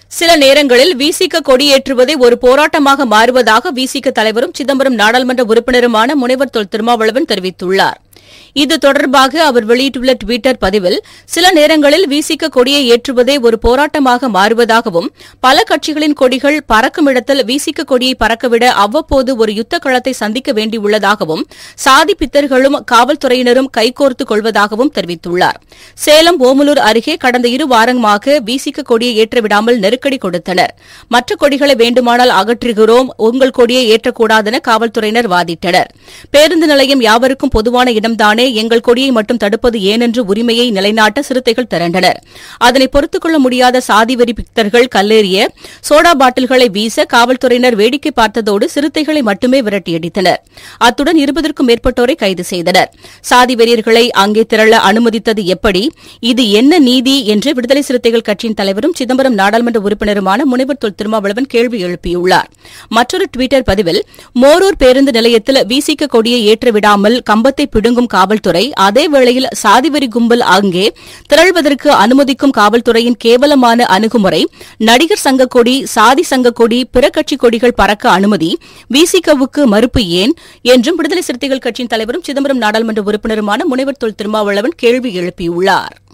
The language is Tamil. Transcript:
சில நேரங்களில் விசிக கொடியேற்றுவதை ஒரு போராட்டமாக மாறுவதாக விசிக தலைவரும் சிதம்பரம் நாடாளுமன்ற உறுப்பினருமான முனைவர் தொல் திருமாவளவன் தெரிவித்துள்ளார் இது தொடர்பாக அவர் வெளியிட்டுள்ள டுவிட்டர் பதிவில் சில நேரங்களில் விசிக கொடியை ஏற்றுவதே ஒரு போராட்டமாக மாறுவதாகவும் பல கட்சிகளின் கொடிகள் பறக்கும் இடத்தில் விசிக கொடியை பறக்கவிட அவ்வப்போது ஒரு யுத்த களத்தை சந்திக்க வேண்டியுள்ளதாகவும் சாதி பித்தர்களும் காவல்துறையினரும் கைகோர்த்துக் கொள்வதாகவும் தெரிவித்துள்ளார் சேலம் ஓமலூர் அருகே கடந்த இரு வாரமாக விசிக கொடியை ஏற்றவிடாமல் நெருக்கடி கொடுத்தனர் மற்ற கொடிகளை வேண்டுமானால் அகற்றுகிறோம் உங்கள் கொடியை ஏற்றக்கூடாதென காவல்துறையினர் வாதிட்டனர் பேருந்து நிலையம் யாவருக்கும் பொதுவான இடம்தானே எங்கள் கொடியை மட்டும் தடுப்பது ஏனென்று உரிமையை நிலைநாட்ட சிறுத்தைகள் திரண்டனர் அதனை பொறுத்துக் கொள்ள முடியாத சாதிவெறி பித்தர்கள் கல்லேறிய சோடா பாட்டில்களை வீச காவல்துறையினர் வேடிக்கை பார்த்ததோடு சிறுத்தைகளை மட்டுமே விரட்டியடித்தனர் அத்துடன் இருபதற்கும் மேற்பட்டோரை கைது செய்தனர் சாதி வெறியர்களை அங்கே திரள அனுமதித்தது எப்படி இது என்ன நீதி என்று விடுதலை சிறுத்தைகள் கட்சியின் தலைவரும் சிதம்பரம் நாடாளுமன்ற உறுப்பினருமான முனைவர் தொல் திருமாவளவன் கேள்வி எழுப்பியுள்ளார் மற்றொரு டுவிட்டர் பதிவில் மோரூர் பேருந்து நிலையத்தில் விசிக கொடியை ஏற்ற விடாமல் கம்பத்தை பிடுங்கும் காவல்துறை அதே வேளையில் சாதிவெறி கும்பல் அங்கே திரள்வதற்கு அனுமதிக்கும் காவல்துறையின் கேவலமான அணுகுமுறை நடிகர் சங்க கொடி சாதி சங்க கொடி பிற கட்சி கொடிகள் பறக்க அனுமதி விசிகவுக்கு மறுப்பு ஏன் என்றும் விடுதலை சிறுத்தைகள் கட்சியின் தலைவரும் சிதம்பரம் நாடாளுமன்ற உறுப்பினருமான முனைவர் தொல் திருமாவளவன் கேள்வி எழுப்பியுள்ளார்